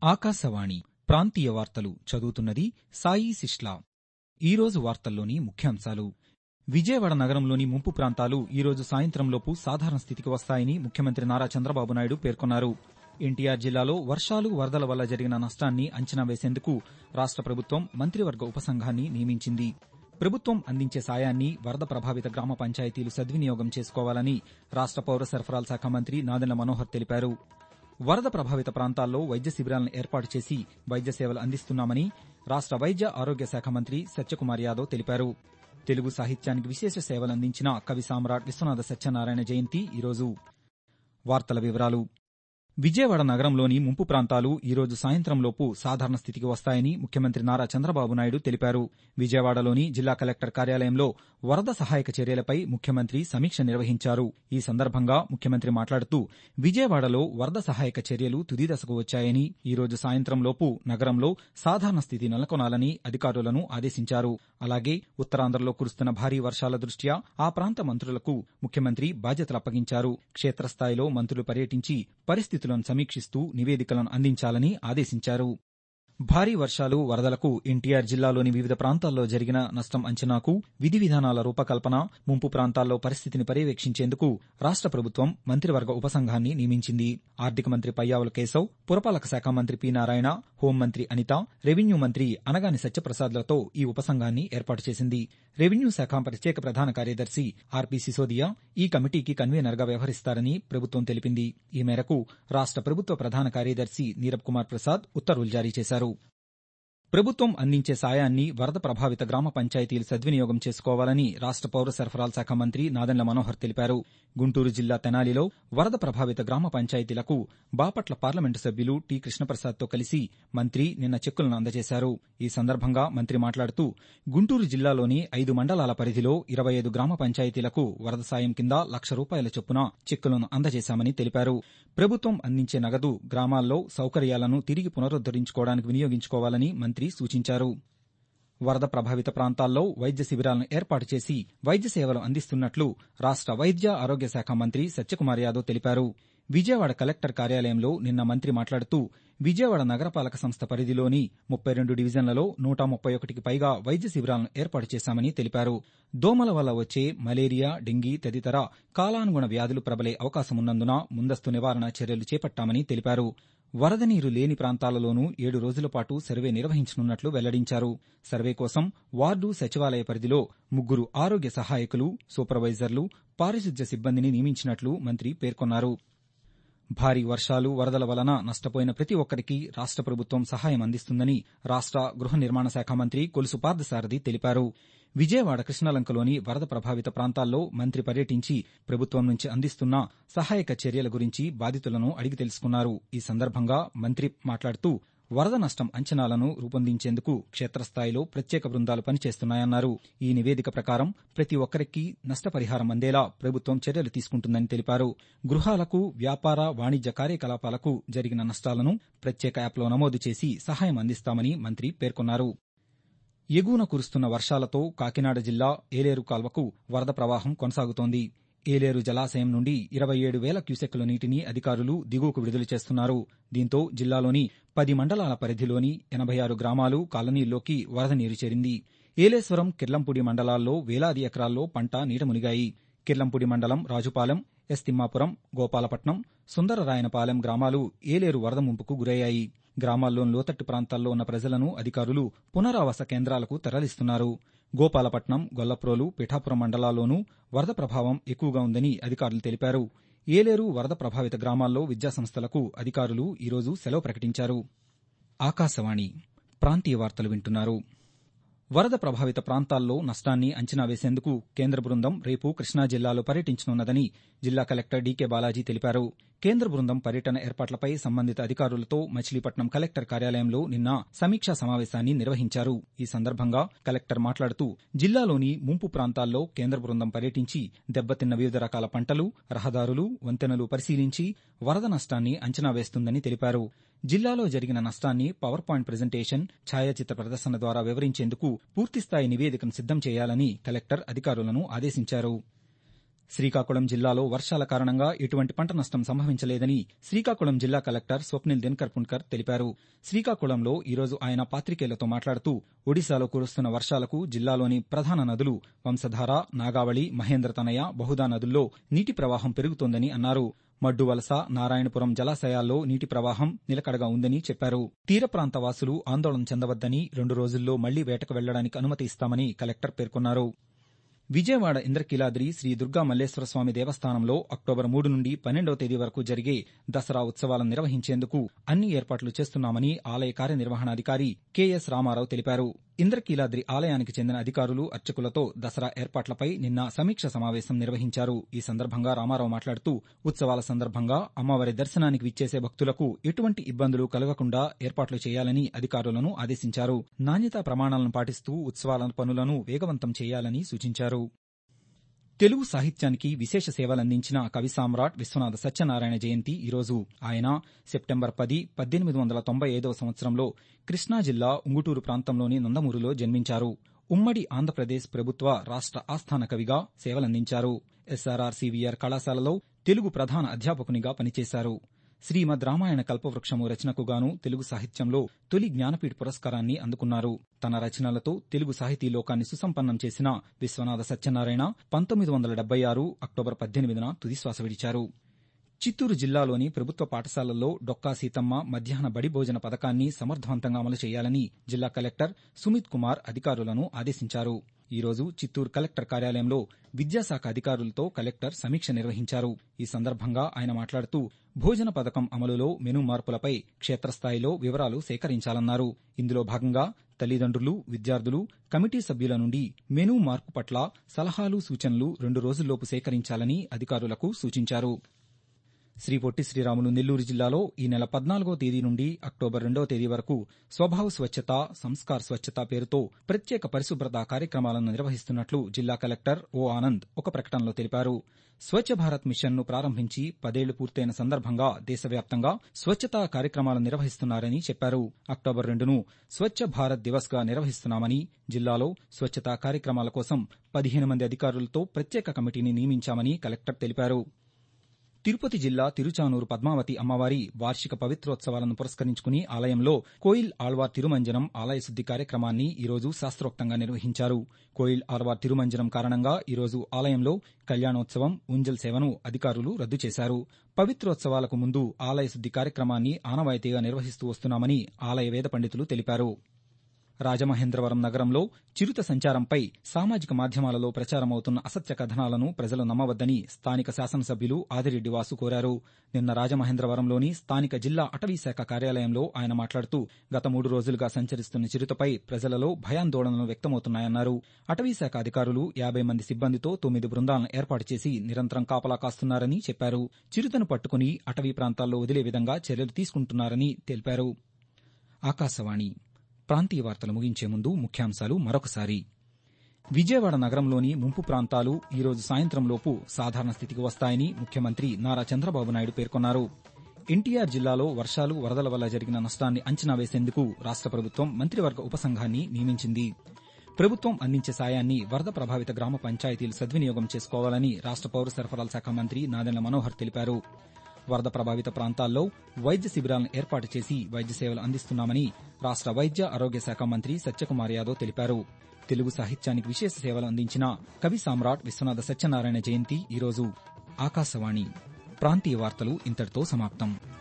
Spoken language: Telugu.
ఆకాశవాణి ప్రాంతీయ వార్తలు చదువుతున్నది సాయి సిష్లా ఈరోజు వార్తల్లోని ముఖ్యాంశాలు విజయవాడ నగరంలోని ముంపు ప్రాంతాలు ఈరోజు సాయంత్రంలోపు సాధారణ స్థితికి వస్తాయని ముఖ్యమంత్రి నారా చంద్రబాబు నాయుడు పేర్కొన్నారు ఎన్టీఆర్ జిల్లాలో వర్షాలు వరదల వల్ల జరిగిన నష్టాన్ని అంచనా వేసేందుకు రాష్ట ప్రభుత్వం మంత్రివర్గ ఉపసంఘాన్ని నియమించింది ప్రభుత్వం అందించే సాయాన్ని వరద ప్రభావిత గ్రామ పంచాయతీలు సద్వినియోగం చేసుకోవాలని రాష్ట పౌర సరఫరాల శాఖ మంత్రి నాదెండ్ల మనోహర్ తెలిపారు వరద ప్రభావిత ప్రాంతాల్లో వైద్య శిబిరాలను ఏర్పాటు చేసి వైద్య సేవలు అందిస్తున్నామని రాష్ట వైద్య ఆరోగ్య శాఖ మంత్రి సత్యకుమార్ యాదవ్ తెలిపారు తెలుగు సాహిత్యానికి విశేష సేవలందించిన కవి సామ్రాట్ విశ్వనాథ సత్యనారాయణ జయంతి ఈరోజు వార్తల వివరాలు విజయవాడ నగరంలోని ముంపు ప్రాంతాలు ఈరోజు సాయంత్రంలోపు సాధారణ స్థితికి వస్తాయని ముఖ్యమంత్రి నారా చంద్రబాబు నాయుడు తెలిపారు విజయవాడలోని జిల్లా కలెక్టర్ కార్యాలయంలో వరద సహాయక చర్యలపై ముఖ్యమంత్రి సమీక్ష నిర్వహించారు ఈ సందర్భంగా ముఖ్యమంత్రి మాట్లాడుతూ విజయవాడలో వరద సహాయక చర్యలు తుది దశకు వచ్చాయని ఈరోజు సాయంత్రంలోపు నగరంలో సాధారణ స్థితి నెలకొనాలని అధికారులను ఆదేశించారు అలాగే ఉత్తరాంధ్రలో కురుస్తున్న భారీ వర్షాల దృష్ట్యా ఆ ప్రాంత మంత్రులకు ముఖ్యమంత్రి బాధ్యతలు అప్పగించారు క్షేత్రస్థాయిలో మంత్రులు పర్యటించి పరిస్థితులను సమీక్షిస్తూ నివేదికలను అందించాలని ఆదేశించారు భారీ వర్షాలు వరదలకు ఎన్టీఆర్ జిల్లాలోని వివిధ ప్రాంతాల్లో జరిగిన నష్టం అంచనాకు విధి విధానాల రూపకల్పన ముంపు ప్రాంతాల్లో పరిస్థితిని పర్యవేక్షించేందుకు రాష్ట ప్రభుత్వం మంత్రివర్గ ఉపసంఘాన్ని నియమించింది ఆర్థిక మంత్రి పయ్యావుల కేశవ్ పురపాలక శాఖ మంత్రి పి నారాయణ హోంమంత్రి అనిత రెవెన్యూ మంత్రి అనగాని సత్యప్రసాద్లతో ఈ ఉపసంఘాన్ని ఏర్పాటు చేసింది రెవెన్యూ శాఖ ప్రత్యేక ప్రధాన కార్యదర్శి ఆర్పి సిసోదియా ఈ కమిటీకి కన్వీనర్గా వ్యవహరిస్తారని ప్రభుత్వం తెలిపింది ఈ మేరకు రాష్ట ప్రభుత్వ ప్రధాన కార్యదర్శి నీరబ్ కుమార్ ప్రసాద్ ఉత్తర్వులు జారీ చేశారు ప్రభుత్వం అందించే సాయాన్ని వరద ప్రభావిత గ్రామ పంచాయతీలు సద్వినియోగం చేసుకోవాలని రాష్ట పౌర సరఫరాల శాఖ మంత్రి నాదెండ్ల మనోహర్ తెలిపారు గుంటూరు జిల్లా తెనాలిలో వరద ప్రభావిత గ్రామ పంచాయతీలకు బాపట్ల పార్లమెంటు సభ్యులు టి కృష్ణప్రసాద్తో కలిసి మంత్రి నిన్న చెక్కులను అందజేశారు ఈ సందర్భంగా మంత్రి మాట్లాడుతూ గుంటూరు జిల్లాలోని ఐదు మండలాల పరిధిలో ఇరవై ఐదు గ్రామ పంచాయతీలకు వరద సాయం కింద లక్ష రూపాయల చొప్పున చెక్కులను అందజేశామని తెలిపారు ప్రభుత్వం అందించే నగదు గ్రామాల్లో సౌకర్యాలను తిరిగి పునరుద్దరించుకోవడానికి వినియోగించుకోవాలని మంత్రి సూచించారు వరద ప్రభావిత ప్రాంతాల్లో వైద్య శిబిరాలను ఏర్పాటు చేసి వైద్య సేవలు అందిస్తున్నట్లు రాష్ట వైద్య ఆరోగ్య శాఖ మంత్రి సత్యకుమార్ యాదవ్ తెలిపారు విజయవాడ కలెక్టర్ కార్యాలయంలో నిన్న మంత్రి మాట్లాడుతూ విజయవాడ నగరపాలక సంస్థ పరిధిలోని ముప్పై రెండు డివిజన్లలో నూట ముప్పై ఒకటికి పైగా వైద్య శిబిరాలను ఏర్పాటు చేశామని తెలిపారు దోమల వల్ల వచ్చే మలేరియా డెంగీ తదితర కాలానుగుణ వ్యాధులు ప్రబలే అవకాశమున్నందున ముందస్తు నివారణ చర్యలు చేపట్టామని తెలిపారు వరద నీరు లేని ప్రాంతాలలోనూ ఏడు రోజుల పాటు సర్వే నిర్వహించనున్నట్లు వెల్లడించారు సర్వే కోసం వార్డు సచివాలయ పరిధిలో ముగ్గురు ఆరోగ్య సహాయకులు సూపర్వైజర్లు పారిశుద్ధ్య సిబ్బందిని నియమించినట్లు మంత్రి పేర్కొన్నారు భారీ వర్షాలు వరదల వలన నష్టపోయిన ప్రతి ఒక్కరికి రాష్ట ప్రభుత్వం సహాయం అందిస్తుందని రాష్ట గృహ నిర్మాణ శాఖ మంత్రి కొలుసు పార్థసారథి తెలిపారు విజయవాడ కృష్ణలంకలోని వరద ప్రభావిత ప్రాంతాల్లో మంత్రి పర్యటించి ప్రభుత్వం నుంచి అందిస్తున్న సహాయక చర్యల గురించి బాధితులను అడిగి తెలుసుకున్నారు ఈ సందర్భంగా మంత్రి మాట్లాడుతూ వరద నష్టం అంచనాలను రూపొందించేందుకు క్షేత్రస్థాయిలో ప్రత్యేక బృందాలు పనిచేస్తున్నాయన్నారు ఈ నివేదిక ప్రకారం ప్రతి ఒక్కరికి నష్టపరిహారం అందేలా ప్రభుత్వం చర్యలు తీసుకుంటుందని తెలిపారు గృహాలకు వ్యాపార వాణిజ్య కార్యకలాపాలకు జరిగిన నష్టాలను ప్రత్యేక యాప్లో నమోదు చేసి సహాయం అందిస్తామని మంత్రి పేర్కొన్నారు ఎగువన కురుస్తున్న వర్షాలతో కాకినాడ జిల్లా ఏలేరు కాల్వకు వరద ప్రవాహం కొనసాగుతోంది ఏలేరు జలాశయం నుండి ఇరవై ఏడు వేల క్యూసెక్కుల నీటిని అధికారులు దిగువకు విడుదల చేస్తున్నారు దీంతో జిల్లాలోని పది మండలాల పరిధిలోని ఎనభై ఆరు గ్రామాలు కాలనీల్లోకి వరద నీరు చేరింది ఏలేశ్వరం కిర్లంపూడి మండలాల్లో వేలాది ఎకరాల్లో పంట నీట మునిగాయి కిర్లంపూడి మండలం రాజుపాలెం ఎస్ తిమ్మాపురం గోపాలపట్నం సుందరరాయనపాలెం గ్రామాలు ఏలేరు వరద ముంపుకు గురయ్యాయి గ్రామాల్లోని లోతట్టు ప్రాంతాల్లో ఉన్న ప్రజలను అధికారులు పునరావాస కేంద్రాలకు తరలిస్తున్నారు గోపాలపట్నం గొల్లప్రోలు పిఠాపురం మండలాల్లోనూ వరద ప్రభావం ఎక్కువగా ఉందని అధికారులు తెలిపారు ఏలేరు వరద ప్రభావిత గ్రామాల్లో విద్యాసంస్థలకు అధికారులు ఈరోజు సెలవు ప్రకటించారు ఆకాశవాణి ప్రాంతీయ వార్తలు వింటున్నారు వరద ప్రభావిత ప్రాంతాల్లో నష్టాన్ని అంచనా వేసేందుకు కేంద్ర బృందం రేపు కృష్ణా జిల్లాలో పర్యటించనున్నదని జిల్లా కలెక్టర్ డీకే బాలాజీ తెలిపారు కేంద్ర బృందం పర్యటన ఏర్పాట్లపై సంబంధిత అధికారులతో మచిలీపట్నం కలెక్టర్ కార్యాలయంలో నిన్న సమీక్షా సమావేశాన్ని నిర్వహించారు ఈ సందర్భంగా కలెక్టర్ మాట్లాడుతూ జిల్లాలోని ముంపు ప్రాంతాల్లో కేంద్ర బృందం పర్యటించి దెబ్బతిన్న వివిధ రకాల పంటలు రహదారులు వంతెనలు పరిశీలించి వరద నష్టాన్ని అంచనా వేస్తుందని తెలిపారు జిల్లాలో జరిగిన నష్టాన్ని పవర్ పాయింట్ ప్రజెంటేషన్ ఛాయాచిత్ర ప్రదర్శన ద్వారా వివరించేందుకు పూర్తిస్థాయి నివేదికను సిద్దం చేయాలని కలెక్టర్ అధికారులను ఆదేశించారు శ్రీకాకుళం జిల్లాలో వర్షాల కారణంగా ఎటువంటి పంట నష్టం సంభవించలేదని శ్రీకాకుళం జిల్లా కలెక్టర్ స్వప్నిల్ దినకర్ పున్కర్ తెలిపారు శ్రీకాకుళంలో ఈరోజు ఆయన పాతికేయులతో మాట్లాడుతూ ఒడిశాలో కురుస్తున్న వర్షాలకు జిల్లాలోని ప్రధాన నదులు వంశధార నాగావళి మహేంద్రతనయ బహుదా నదుల్లో నీటి ప్రవాహం పెరుగుతోందని అన్నారు మడ్డు వలస నారాయణపురం జలాశయాల్లో నీటి ప్రవాహం నిలకడగా ఉందని చెప్పారు తీర ప్రాంత వాసులు ఆందోళన చెందవద్దని రెండు రోజుల్లో మళ్లీ వేటకు వెళ్లడానికి అనుమతి ఇస్తామని కలెక్టర్ పేర్కొన్నారు విజయవాడ ఇంద్రకీలాద్రి శ్రీ దుర్గా మల్లేశ్వర స్వామి దేవస్థానంలో అక్టోబర్ మూడు నుండి పన్నెండవ తేదీ వరకు జరిగే దసరా ఉత్సవాలను నిర్వహించేందుకు అన్ని ఏర్పాట్లు చేస్తున్నామని ఆలయ కార్యనిర్వహణాధికారి కెఎస్ రామారావు తెలిపారు ఇంద్రకీలాద్రి ఆలయానికి చెందిన అధికారులు అర్చకులతో దసరా ఏర్పాట్లపై నిన్న సమీక్ష సమావేశం నిర్వహించారు ఈ సందర్భంగా రామారావు మాట్లాడుతూ ఉత్సవాల సందర్భంగా అమ్మవారి దర్శనానికి విచ్చేసే భక్తులకు ఎటువంటి ఇబ్బందులు కలగకుండా ఏర్పాట్లు చేయాలని అధికారులను ఆదేశించారు నాణ్యతా ప్రమాణాలను పాటిస్తూ ఉత్సవాల పనులను వేగవంతం చేయాలని సూచించారు తెలుగు సాహిత్యానికి విశేష సేవలందించిన కవి సామ్రాట్ విశ్వనాథ సత్యనారాయణ జయంతి ఈరోజు ఆయన సెప్టెంబర్ పది పద్దెనిమిది వందల తొంభై ఐదవ సంవత్సరంలో కృష్ణా జిల్లా ఉంగుటూరు ప్రాంతంలోని నందమూరులో జన్మించారు ఉమ్మడి ఆంధ్రప్రదేశ్ ప్రభుత్వ రాష్ట ఆస్థాన కవిగా సేవలందించారు ఎస్ఆర్ఆర్ సివిఆర్ కళాశాలలో తెలుగు ప్రధాన అధ్యాపకునిగా పనిచేశారు శ్రీమద్ రామాయణ కల్పవృక్షము రచనకు గాను తెలుగు సాహిత్యంలో తొలి జ్ఞానపీఠ పురస్కారాన్ని అందుకున్నారు తన రచనలతో తెలుగు సాహితీ లోకాన్ని సుసంపన్నం చేసిన విశ్వనాథ సత్యనారాయణ పంతొమ్మిది వందల డెబ్బై ఆరు అక్టోబర్ పద్దెనిమిదిన తుదిశ్వాస విడిచారు చిత్తూరు జిల్లాలోని ప్రభుత్వ పాఠశాలల్లో డొక్కా సీతమ్మ మధ్యాహ్న బడి భోజన పథకాన్ని సమర్థవంతంగా అమలు చేయాలని జిల్లా కలెక్టర్ సుమిత్ కుమార్ అధికారులను ఆదేశించారు ఈరోజు చిత్తూరు కలెక్టర్ కార్యాలయంలో విద్యాశాఖ అధికారులతో కలెక్టర్ సమీక్ష నిర్వహించారు ఈ సందర్భంగా ఆయన మాట్లాడుతూ భోజన పథకం అమలులో మెను మార్పులపై క్షేత్రస్థాయిలో వివరాలు సేకరించాలన్నారు ఇందులో భాగంగా తల్లిదండ్రులు విద్యార్థులు కమిటీ సభ్యుల నుండి మెనూ మార్పు పట్ల సలహాలు సూచనలు రెండు రోజుల్లోపు సేకరించాలని అధికారులకు సూచించారు శ్రీ పొట్టి శ్రీరాములు నెల్లూరు జిల్లాలో ఈ నెల పద్నాలుగో తేదీ నుండి అక్టోబర్ రెండవ తేదీ వరకు స్వభావ స్వచ్ఛత సంస్కార్ స్వచ్ఛత పేరుతో ప్రత్యేక పరిశుభ్రత కార్యక్రమాలను నిర్వహిస్తున్నట్లు జిల్లా కలెక్టర్ ఓ ఆనంద్ ఒక ప్రకటనలో తెలిపారు స్వచ్ఛ భారత్ మిషన్ను ప్రారంభించి పదేళ్లు పూర్తయిన సందర్భంగా దేశవ్యాప్తంగా స్వచ్ఛతా కార్యక్రమాలు నిర్వహిస్తున్నారని చెప్పారు అక్టోబర్ రెండును స్వచ్ఛ భారత్ దివస్ గా నిర్వహిస్తున్నామని జిల్లాలో స్వచ్ఛతా కార్యక్రమాల కోసం పదిహేను మంది అధికారులతో ప్రత్యేక కమిటీని నియమించామని కలెక్టర్ తెలిపారు తిరుపతి జిల్లా తిరుచానూరు పద్మావతి అమ్మవారి వార్షిక పవిత్రోత్సవాలను పురస్కరించుకుని ఆలయంలో కోయిల్ ఆళ్వార్ తిరుమంజనం ఆలయ శుద్ది కార్యక్రమాన్ని ఈరోజు శాస్త్రోక్తంగా నిర్వహించారు కోయిల్ ఆళ్వార్ తిరుమంజనం కారణంగా ఈరోజు ఆలయంలో కళ్యాణోత్సవం ఉంజల్ సేవను అధికారులు రద్దు చేశారు పవిత్రోత్సవాలకు ముందు ఆలయ శుద్ది కార్యక్రమాన్ని ఆనవాయితీగా నిర్వహిస్తూ వస్తున్నామని ఆలయ వేద పండితులు తెలిపారు రాజమహేంద్రవరం నగరంలో చిరుత సంచారంపై సామాజిక మాధ్యమాలలో ప్రచారమవుతున్న అసత్య కథనాలను ప్రజలు నమ్మవద్దని స్థానిక శాసనసభ్యులు ఆదిరెడ్డి వాసు కోరారు నిన్న రాజమహేంద్రవరంలోని స్థానిక జిల్లా అటవీశాఖ కార్యాలయంలో ఆయన మాట్లాడుతూ గత మూడు రోజులుగా సంచరిస్తున్న చిరుతపై ప్రజలలో భయాందోళనలు వ్యక్తమవుతున్నాయన్నారు అటవీశాఖ అధికారులు యాబై మంది సిబ్బందితో తొమ్మిది బృందాలను ఏర్పాటు చేసి నిరంతరం కాపలా కాస్తున్నారని చెప్పారు చిరుతను పట్టుకుని అటవీ ప్రాంతాల్లో వదిలే విధంగా చర్యలు తీసుకుంటున్నారని తెలిపారు ఆకాశవాణి ప్రాంతీయ వార్తలు ముగించే ముందు ముఖ్యాంశాలు మరొకసారి విజయవాడ నగరంలోని ముంపు ప్రాంతాలు ఈరోజు సాయంత్రంలోపు సాధారణ స్థితికి వస్తాయని ముఖ్యమంత్రి నారా చంద్రబాబు నాయుడు పేర్కొన్నారు ఎన్టీఆర్ జిల్లాలో వర్షాలు వరదల వల్ల జరిగిన నష్టాన్ని అంచనా వేసేందుకు రాష్ట ప్రభుత్వం మంత్రివర్గ ఉపసంఘాన్ని నియమించింది ప్రభుత్వం అందించే సాయాన్ని వరద ప్రభావిత గ్రామ పంచాయతీలు సద్వినియోగం చేసుకోవాలని రాష్ట పౌర సరఫరాల శాఖ మంత్రి నాదెండ్ల మనోహర్ తెలిపారు వరద ప్రభావిత ప్రాంతాల్లో వైద్య శిబిరాలను ఏర్పాటు చేసి వైద్య సేవలు అందిస్తున్నామని రాష్ట వైద్య ఆరోగ్య శాఖ మంత్రి సత్యకుమార్ యాదవ్ తెలిపారు తెలుగు సాహిత్యానికి విశేష సేవలు అందించిన కవి సామ్రాట్ విశ్వనాథ సత్యనారాయణ జయంతి ఈరోజు ఆకాశవాణి ప్రాంతీయ వార్తలు ఇంతటితో సమాప్తం